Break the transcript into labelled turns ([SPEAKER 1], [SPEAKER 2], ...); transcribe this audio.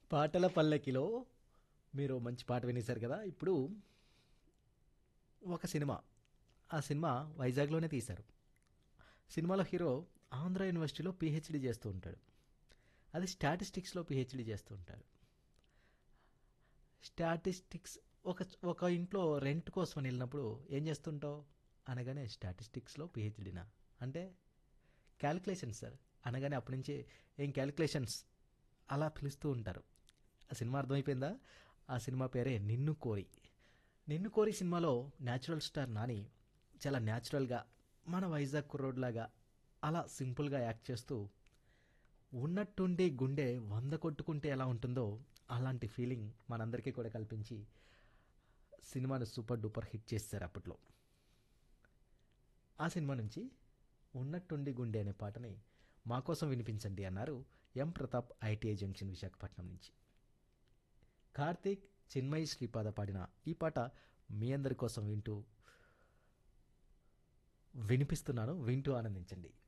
[SPEAKER 1] పాటల పల్లకిలో మీరు మంచి పాట వినేశారు కదా ఇప్పుడు ఒక సినిమా ఆ సినిమా వైజాగ్లోనే తీశారు సినిమాలో హీరో ఆంధ్ర యూనివర్సిటీలో పిహెచ్డి చేస్తూ ఉంటాడు అది స్టాటిస్టిక్స్లో పిహెచ్డి చేస్తూ ఉంటాడు స్టాటిస్టిక్స్ ఒక ఒక ఇంట్లో రెంట్ కోసం అని వెళ్ళినప్పుడు ఏం చేస్తుంటావు అనగానే స్టాటిస్టిక్స్లో పిహెచ్డినా అంటే క్యాలిక్యులేషన్స్ సార్ అనగానే అప్పటి నుంచి ఏం క్యాలిక్యులేషన్స్ అలా పిలుస్తూ ఉంటారు ఆ సినిమా అర్థమైపోయిందా ఆ సినిమా పేరే నిన్ను కోరి నిన్ను కోరి సినిమాలో న్యాచురల్ స్టార్ నాని చాలా న్యాచురల్గా మన వైజాగ్ కుర్రోడ్లాగా అలా సింపుల్గా యాక్ట్ చేస్తూ ఉన్నట్టుండి గుండె వంద కొట్టుకుంటే ఎలా ఉంటుందో అలాంటి ఫీలింగ్ మనందరికీ కూడా కల్పించి సినిమాను సూపర్ డూపర్ హిట్ చేశారు అప్పట్లో ఆ సినిమా నుంచి ఉన్నట్టుండి గుండె అనే పాటని మా కోసం వినిపించండి అన్నారు M Pratap ITI junction Visakhapatnam నుంచి కార్తీక్ చిన్మయి శ్రీపాద పాడిన ఈ పాట మీ అందరి కోసం వింటూ వినిపిస్తున్నాను వింటూ ఆనందించండి